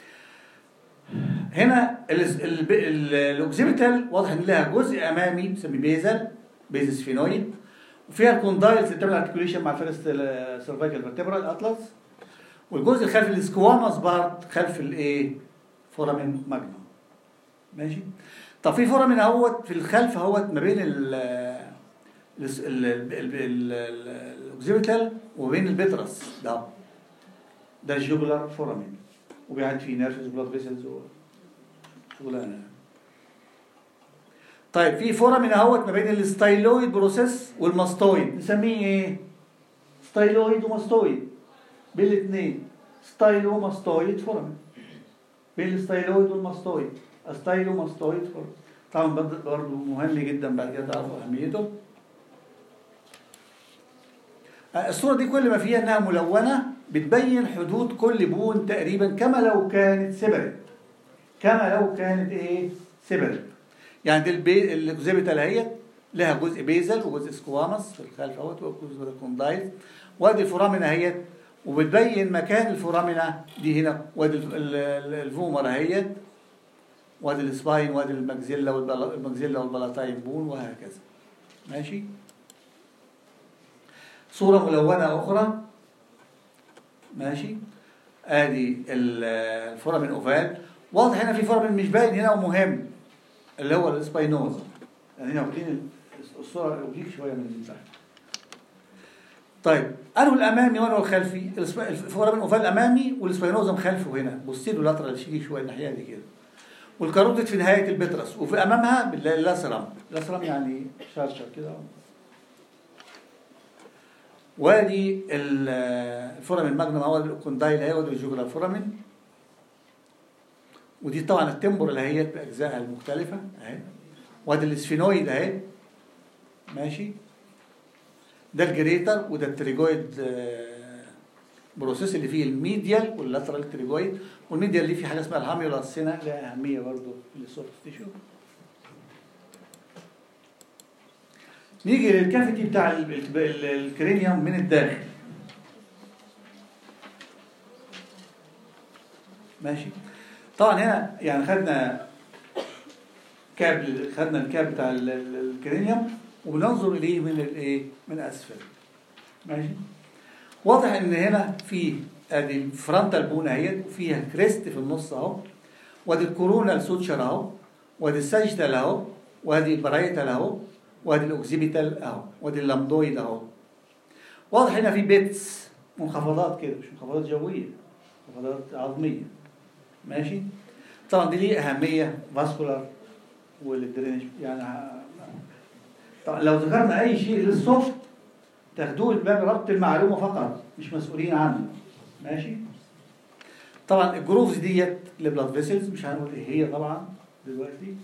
هنا الاوكسيبيتال واضح ان لها جزء امامي بنسميه بيزل بيز سفينويد وفيها الكوندايلز اللي بتعمل ارتكوليشن مع الفيرست سيرفايكال فيرتبرال اطلس والجزء الخلفي السكواماس بارت خلف الايه فورامين ماجنوم ماشي طب في فورامين اهوت في الخلف اهوت ما بين ال الاوكسيبيتال وبين البترس ده ده الجوجلر فورامين وبيعد فيه نيرفز بلاد فيسلز شغلانه طيب في فورامين اهوت ما بين الستايلويد بروسيس والماستويد نسميه ايه؟ ستايلويد وماستويد بين الاثنين ستايلو ماستويد فورامين بين الستايلويد والماستويد ستايلو ماستويد فورامين طبعا برضه مهم جدا بعد كده تعرفوا اهميته الصورة دي كل ما فيها انها ملونة بتبين حدود كل بون تقريبا كما لو كانت سيبرت كما لو كانت ايه سيبرت يعني دي البي... الاكزيبيتال اهيت لها جزء بيزل وجزء سكوامس في الخلف اهوت وجزء كوندايل وادي الفورامينا اهيت وبتبين مكان الفورامينا دي هنا وادي ال- ال- الفومر اهيت وادي السباين وادي المجزيلا والمجزيلا والبلاتاين بون وهكذا ماشي صورة ملونة أخرى ماشي ادي ال- الفورامين اوفال واضح هنا في فورامين مش باين هنا ومهم اللي هو السباينوزا يعني هنا واخدين ال- الصورة اوبليك شوية من تحت طيب انه الامامي وانه الخلفي السب- الفورامين اوفال الامامي والسباينوزا خلفه هنا بصي له لاترال شيك شويه الناحيه دي كده والكاروتيد في نهايه البترس وفي امامها اللاسرم اللاسرم يعني شرشر كده وادي ال- الفورامين ماجنوم هو الكوندايل اهي وادي الجوجرال فورامين ودي طبعا التمبور اهي باجزائها المختلفه اهي وادي السفينويد اهي ماشي ده الجريتر وده التريجويد آه، بروسيس اللي فيه الميديال واللاترال تريجويد والميديال اللي فيه حاجه اسمها الهاميولا سينا لها اهميه برضه في السوفت تيشو نيجي للكافيتي بتاع ال- ال- ال- الكرينيوم من الداخل ماشي طبعا هنا يعني خدنا كاب خدنا الكاب بتاع ال- ال- الكرينيوم وبننظر اليه من الايه من اسفل ماشي واضح ان هنا في ادي الفرونتال بون اهيت وفيها كريست في النص اهو وادي الكورونا السوتشر اهو وادي الساجيتال اهو وادي البرايتال اهو وادي الاوكسيبيتال اهو وادي اللامدويد اهو واضح هنا في بيتس منخفضات كده مش منخفضات جويه منخفضات عظميه ماشي طبعا دي ليه اهميه فاسكولار والدرينج يعني ه- طبعا لو ذكرنا اي شيء للسوفت تاخدوه لباب ربط المعلومه فقط مش مسؤولين عنه ماشي طبعا الجروفز ديت البلاد فيسلز مش هنقول ايه هي طبعا دلوقتي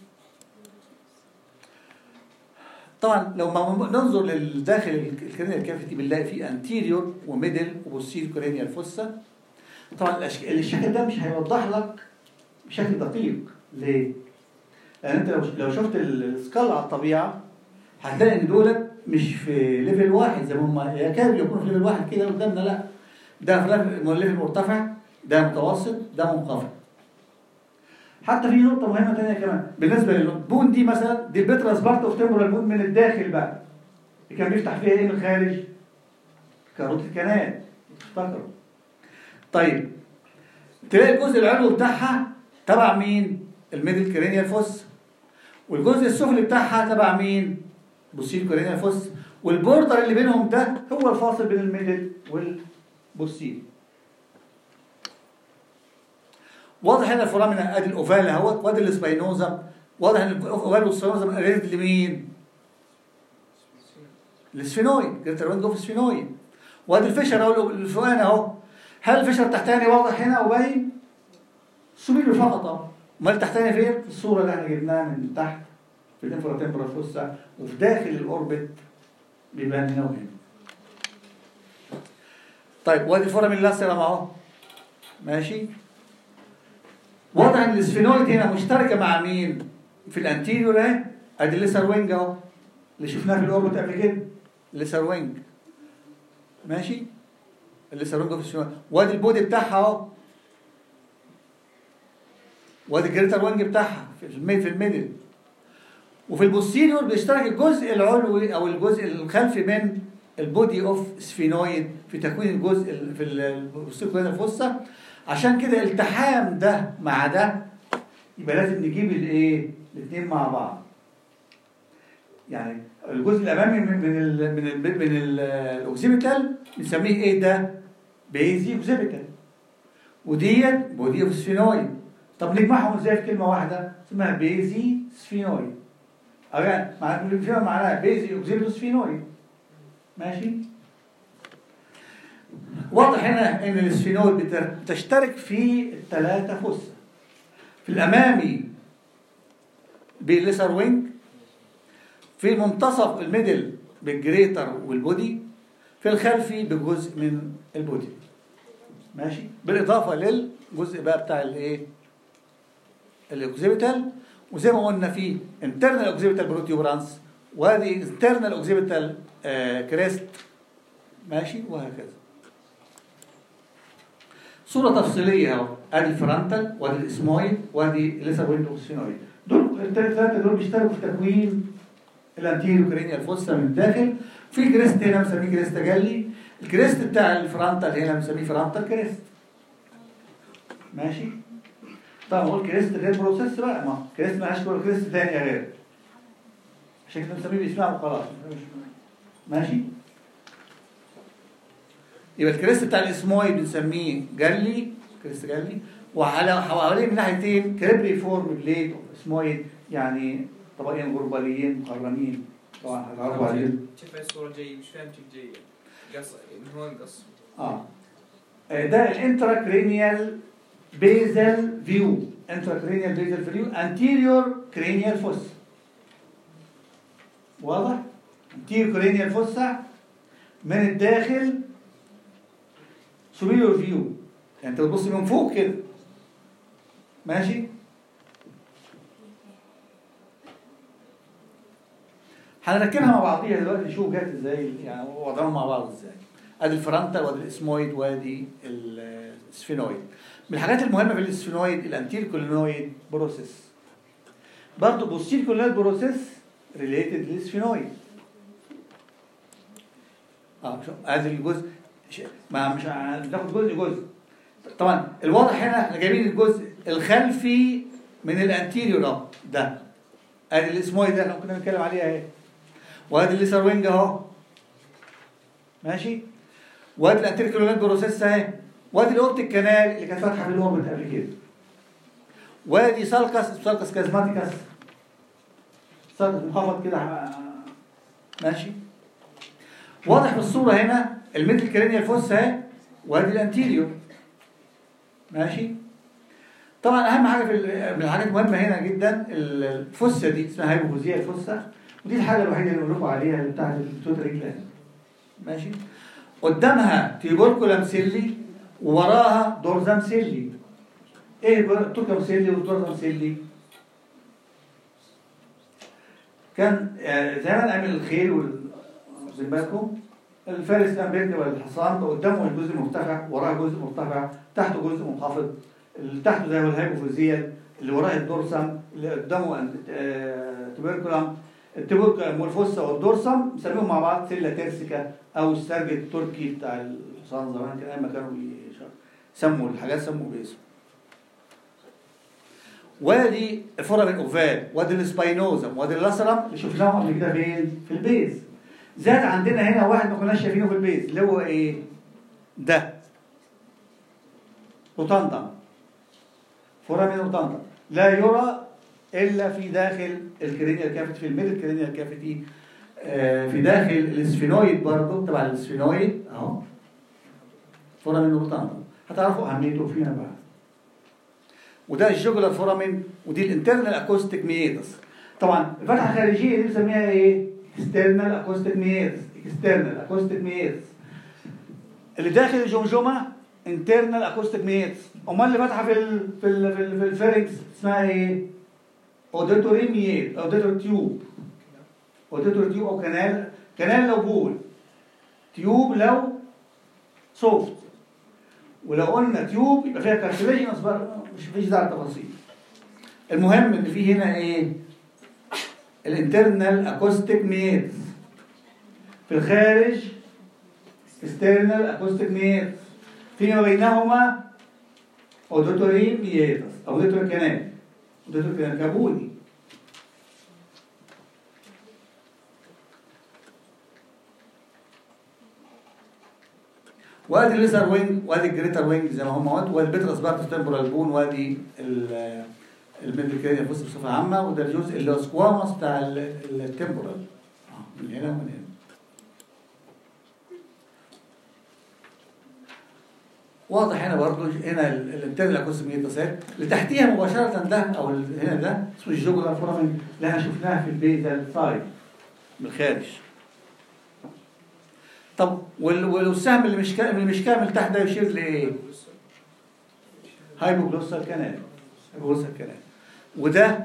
طبعا لو ما ننظر للداخل الكرينيال كافيتي بنلاقي فيه انتيريور وميدل وبوستيريور كرينيال فوسا طبعا الأشك- الشكل ده مش هيوضح لك بشكل دقيق ليه؟ لان انت لو لو شفت السكال على الطبيعه هتلاقي ان دولت مش في ليفل واحد زي ما هم يكاد يكونوا في ليفل واحد كده قدامنا لا ده في ليفل ليفل مرتفع ده متوسط ده منخفض حتى في نقطة مهمة تانية كمان بالنسبة للبون دي مثلا دي البتراس بارت اوف تمبرال بون من الداخل بقى اللي كان بيفتح فيها ايه من الخارج؟ كاروت الكنال افتكروا طيب تلاقي الجزء العلوي بتاعها تبع مين؟ الميدل كرينيال فوس والجزء السفلي بتاعها تبع مين؟ بوسيل كرينيال فوس والبوردر اللي بينهم ده هو الفاصل بين الميدل والبوسيل واضح هنا الفورامينا ادي الاوفال اهوت وادي السباينوزم واضح ان الاوفال والسباينوزم ريليتد لمين؟ السفينويد جريتر وينج اوف سفينويد وادي الفشر اهو الفوقاني اهو هل الفشر التحتاني واضح هنا وباين؟ سوبيريور فقط اهو امال التحتاني فين؟ في الصوره اللي احنا جبناها من تحت في الانفرا تمبرا فوسا وفي داخل الاوربت بيبان هنا وهنا طيب وادي الفورامين لاسيرم اهو ماشي واضح ان السفينويد هنا مشتركه مع مين؟ في الانتيريور اهي ادي الليسر وينج اهو اللي شفناه في الاوربت قبل كده الليسر وينج ماشي؟ الليسر وينج اوف السفينويد وادي البودي بتاعها اهو وادي الجريتر وينج بتاعها في الميد في الميدل وفي البوستيريور بيشترك الجزء العلوي او الجزء الخلفي من البودي اوف سفينويد في تكوين الجزء ال- في البوستيريور الفوسا عشان كده التحام ده مع ده يبقى لازم نجيب الايه الاثنين مع بعض يعني الجزء الامامي من من ال من ال من ال- الاوكسيبيتال بنسميه ايه ده بيزي اوكسيبيتال وديت بودي اوف سفينويد طب نجمعهم ازاي في كلمه واحده اسمها بيزي سفينويد او يعني معناها فيها معناها بيزي اوكسيبيتال سفينويد ماشي واضح هنا ان السفينويد بتر- بتشترك في الثلاثه فص في الامامي بالليسر وينج في منتصف الميدل بالجريتر والبودي في الخلفي بجزء من البودي ماشي بالاضافه للجزء بقى بتاع الايه الاوكسيبيتال وزي ما قلنا في انترنال اوكسيبيتال بروتيوبرانس وادي انترنال اوكسيبيتال كريست ماشي وهكذا صورة تفصيلية اهو ادي الفرونتال وادي الاسمويد وادي الليسر ويندو والسينويد دول الثلاثة دول بيشتركوا في تكوين الانتيريو كرينيال فوسا من الداخل في كريست هنا بنسميه كريست تجلي الكريست بتاع الفرونتال هنا بنسميه فرونتال كريست ماشي طبعا هو الكريست غير بروسيس بقى ما كريست ما عادش كريست تاني غير عشان كده بنسميه باسمها وخلاص ماشي يبقى الكريست بتاع الاسمويد بنسميه جلي كريست جلي وعلى حواليه من ناحيتين كريبري فورم بليد اسمويد يعني طبقين غرباليين مقرنين طبعا هتعرفوا عليهم شوف هاي الصورة جاية مش فاهم كيف جاية قص من هون قص اه آه، ده الانتراكرينيال بيزل فيو انتراكرينيال بيزل فيو انتيريور كرينيال فوس واضح انتيريور كرينيال فوسا من الداخل سوبيريور فيو يعني انت بتبص من فوق كده ماشي هنركبها مع بعضيها دلوقتي نشوف جت ازاي يعني وضعهم مع بعض ازاي ادي الفرونتال وادي الاسمويد وادي السفينويد من الحاجات المهمه في السفينويد الانتير كولينويد بروسيس برضه بوستير كولينويد بروسيس ريليتد للسفينويد اه شوف ادي الجزء ش- ما مش هناخد جزء جزء طبعا الواضح هنا احنا جايبين الجزء الخلفي من الانتيريور اهو ده ادي الاسمويد ده احنا كنا بنتكلم عليها اهي وادي الليسر وينج اهو ماشي وادي الانتيريور كولونيال بروسيس اهي وادي الاوبتيك كانال اللي كانت فاتحه في الاوربت قبل كده وادي سالكس سالكس كازماتيكس سالكس منخفض كده ماشي واضح في الصورة هنا الميدل كرينيال فوس اهي وادي الانتيريور ماشي طبعا اهم حاجه في ال- من الحاجات المهمه هنا جدا ال- الفوسه دي اسمها هايبوفوزيا الفوسه ودي الحاجه الوحيده اللي بقول لكم عليها اللي بتاعت التوتري جلاند ماشي قدامها تيبوركولام سيلي ووراها دورزام سيلي ايه التوركام سيلي والدورزام سيلي كان آه، زمان ايام الخيل وال- واخدين بالكم الفارس كان بيركب الحصان قدامه جزء مرتفع وراه جزء مرتفع تحته جزء منخفض اللي تحته ده هو الهايبوفيزيال اللي وراه الدورسم اللي قدامه آه، تبركلم التبركلم والفوسا والدورسم مسميهم مع بعض سيلا تيرسيكا او السرج التركي بتاع الحصان زمان كان ايام ما كانوا بيش- سموا الحاجات سموا باسم وادي الفورامين اوفال وادي السباينوزم وادي اللاسرم اللي شفناهم قبل كده فين؟ في البيز زاد عندنا هنا واحد ما كناش شايفينه في البيز اللي هو ايه؟ ده روتاندم فورامين روتاندم لا يرى الا في داخل الكرينيال كافيتي في الميدل كرينيال كافيتي آه، في داخل السفينويد برضه تبع السفينويد اهو فورامين روتاندم هتعرفوا اهميته فيما بعد وده الجوجلر فورامين ودي الانترنال اكوستيك ميتس طبعا الفتحه الخارجيه دي بنسميها ايه؟ اكسترنال اكوستيك ميتس اكسترنال اكوستيك ميتس اللي داخل الجمجمه انترنال اكوستيك ميتس امال اللي فاتحه في ال في ال في, ال في الفيرنكس اسمها ايه؟ اوديتوري ميت اوديتور تيوب اوديتور تيوب او كنال كنال لو بول تيوب لو سوفت ولو قلنا تيوب يبقى فيها كارتلاجينس بقى مش فيش داعي للتفاصيل المهم ان في هنا ايه الانترنال اكوستيك ميتس في الخارج اكسترنال اكوستيك ميتس فيما بينهما اوديتوري ميتس اوديتوري كانال اوديتوري كانال كابوني وادي الليزر وينج وادي الجريتر وينج زي ما هم اهوت وادي البيترس بارتس تمبورال بون وادي ال- الميدل كرينيال فوس بصفه عامه وده الجزء اللي هو سكواموس بتاع ال- التمبورال آه، من هنا ومن هنا واضح هنا برضو هنا الانترنال اكوسميتاسات اللي تحتيها مباشره ده او ال- هنا ده اسمه الجوجلر فورامين اللي احنا شفناها في البيزال سايد من الخارج طب وال- والسهم اللي مش كامل اللي مش كامل تحت ده يشير لايه؟ هايبوجلوسال كانال هايبوجلوسال كانال وده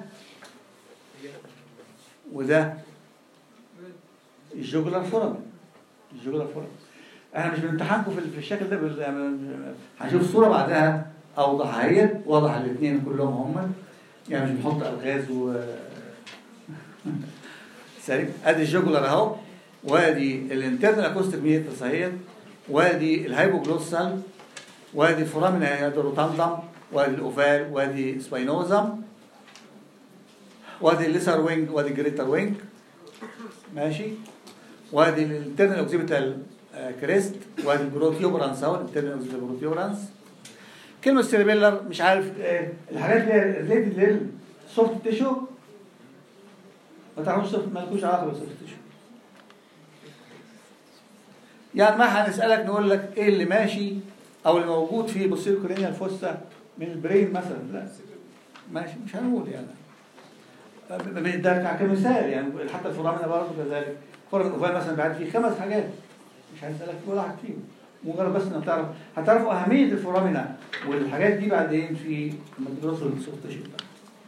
وده الجوجلر فورامين الجوجلر فورامين احنا مش بنمتحنكم في في الشكل ده بال- يعني هنشوف الصوره بعدها اوضح اهيت واضح الاثنين كلهم هم يعني مش بنحط الغاز و سليم ادي الجوجلر اهو وادي الانترنال اكوستيك ميترس اهيت وادي الهايبوجلوسال وادي الفورامينا ادي الروتاندم وادي الاوفال وادي سباينوزم وادي الليسر وينج وادي الجريتر وينج ماشي وادي الانترنال اوكسيبيتال كريست وادي البروتيوبرانس اهو الانترنال اوكسيبيتال بروتيوبرانس كلمة سيربيلر مش عارف آه، الحاجات اللي هي ريليتد للسوفت تيشو ما تعرفوش soft- مالكوش علاقة بالسوفت تيشو يعني ما هنسألك نقول لك ايه اللي ماشي او اللي موجود في بوستيريو كورينيال فوسا من البرين مثلا لا ماشي مش هنقول يعني ب- ده كمثال يعني حتى الفورامينا برضه كذلك فورامين اوفال مثلا بعد فيه خمس حاجات مش هنسألك في ولا واحد فيهم مجرد بس انك تعرف هتعرفوا اهميه الفورامينا والحاجات دي بعدين في لما تدرسوا السوفت تيشو بتاعها.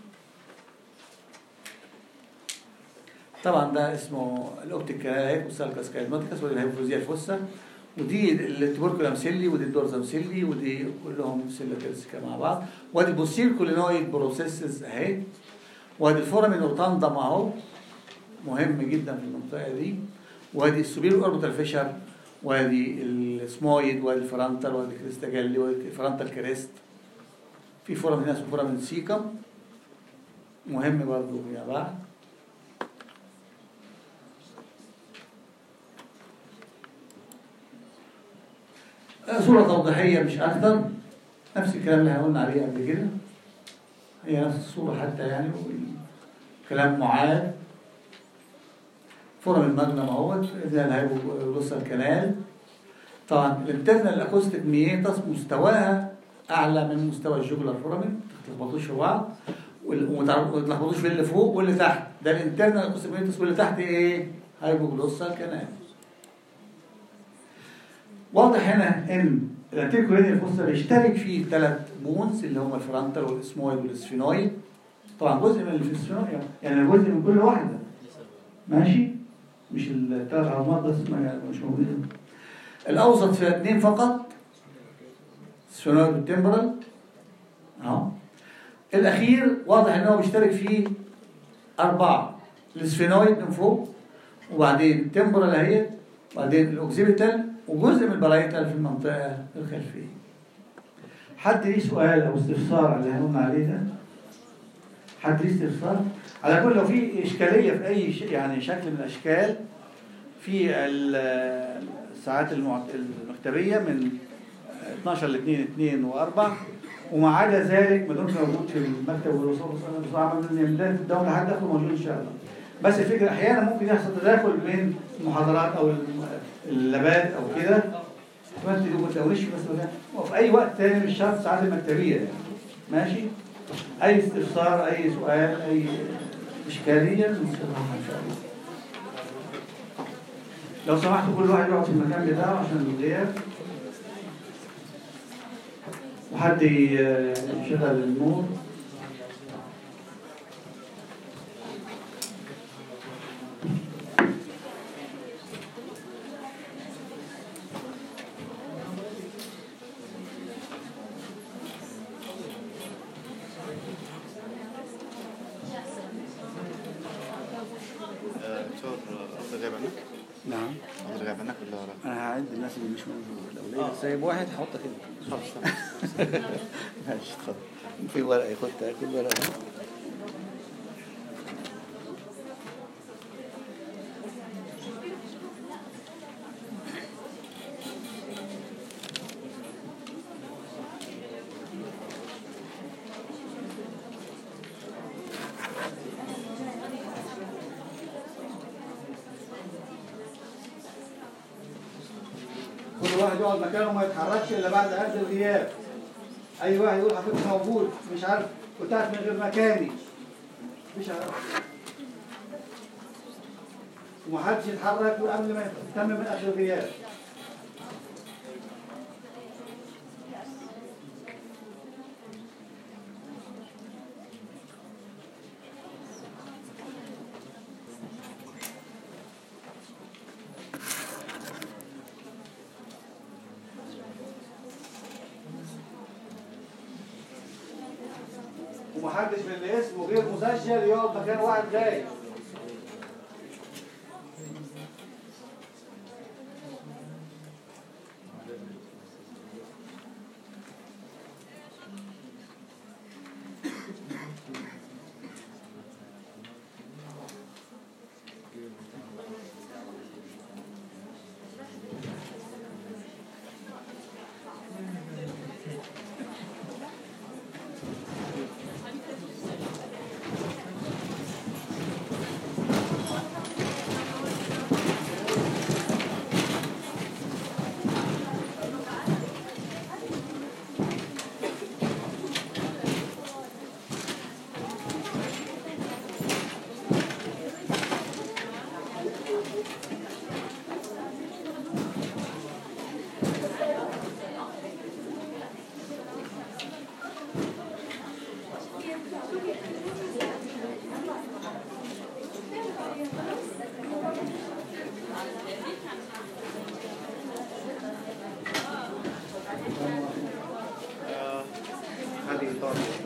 طبعا ده اسمه الاوبتيك كايت والسالكاس كاينوتيكاس ودي الهيبوفوزيا الفوسا ودي التبوركولام سيلي ودي الدورزام سيلي ودي كلهم سيلا تيرسيكا مع بعض وادي البوستير كولينويد بروسيسز اهي وادي الفورامين روتاندم اهو مهم جدا في المنطقه دي وادي السوبير اوربيتال فيشر وادي السمويد وادي الفرنتال وادي الكريستاجالي وادي الفرنتال كريست في فورامين هنا اسمه فورامين سيكم مهم برضه يا بعض صورة توضيحية مش أكتر نفس الكلام اللي قلنا عليه قبل كده هي نفس الصورة حتى يعني كلام معاد فورم الماجنم اهوت ده الهايبوجلوسال كانال طبعا الانترنال اكوستيك ميتاس مستواها اعلى من مستوى الجوجلر فورامين ما تلخبطوش في بعض وال- وما تعرف- وما تلخبطوش في اللي فوق واللي تحت ده الانترنال اكوستيك ميتاس واللي تحت ايه هايبوجلوسال كانال واضح هنا ان الانتيكولينيال فوسا بيشترك فيه ثلاث بونز اللي هم الفرونتال والاسمويد والاسفينويد طبعا جزء من الاسفينويد يعني جزء من كل واحده ماشي مش الثلاث عظمات بس ما- مش موجودين الاوسط فيها اثنين فقط السفينويد والتمبرال اهو الاخير واضح ان هو بيشترك فيه اربعه السفينويد من فوق وبعدين التمبرال اهي وبعدين الاوكسيبيتال وجزء من البرايتال في المنطقه الخلفيه حد ليه سؤال او استفسار على اللي هنقول عليه ده حد ليه استفسار على كل لو في اشكاليه في اي ش... يعني شكل من الاشكال في ال- الساعات المعت- المكتبيه من 12 ل 2 2 و4 وما عدا ذلك ما دمش موجود في المكتب والوصول عمل من بدايه الدوله لحد اخره موجود ان شاء الله بس الفكره احيانا ممكن يحصل تداخل بين المحاضرات او الم- اللابات او كده ما انت ما تقوليش بس ولا- وفي اي وقت تاني مش شرط الساعات المكتبيه يعني ماشي اي استفسار اي سؤال اي اشكاليه نشرحها ان شاء الله لو سمحتوا كل واحد يقعد في المكان بتاعه عشان الغياب وحد ي- يشغل النور دكتور أفضل غيب عنك؟ نعم أفضل غيب عنك ولا لا؟ انا هعد الناس اللي مش موجوده لو لقيت سايب واحد هحطك انت خلاص ماشي اتفضل في ورقه خد تاكل ورقه كل واحد يقعد مكانه وما يتحركش الا بعد هذا الغياب اي واحد يقول حضرتك موجود مش عارف كنت قاعد من غير مكاني مش عارف ومحدش يتحرك قبل ما يتم من اخر الغياب ومحدش من اللي اسمه غير مسجل يقعد مكان واحد غايب هذه طبعا